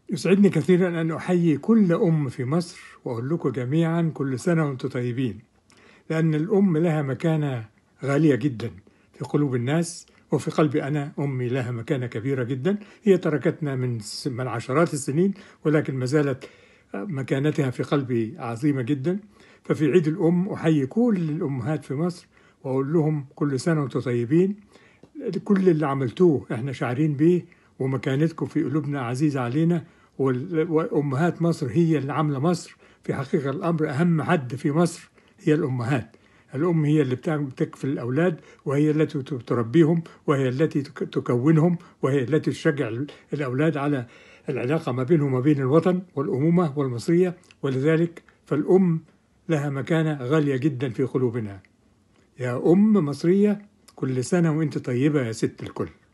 يسعدني كثيرا أن أحيي كل أم في مصر وأقول لكم جميعا كل سنة وأنتم طيبين لأن الأم لها مكانة غالية جدا في قلوب الناس وفي قلبي أنا أمي لها مكانة كبيرة جدا هي تركتنا من من عشرات السنين ولكن ما زالت مكانتها في قلبي عظيمة جدا ففي عيد الأم أحيي كل الأمهات في مصر وأقول لهم كل سنة وأنتم طيبين كل اللي عملتوه احنا شاعرين بيه ومكانتكم في قلوبنا عزيزة علينا وأمهات مصر هي اللي عاملة مصر في حقيقة الأمر أهم حد في مصر هي الأمهات الأم هي اللي بتكفل الأولاد وهي التي تربيهم وهي التي تكونهم وهي التي تشجع الأولاد على العلاقة ما بينهم وما بين الوطن والأمومة والمصرية ولذلك فالأم لها مكانة غالية جدا في قلوبنا يا أم مصرية كل سنة وأنت طيبة يا ست الكل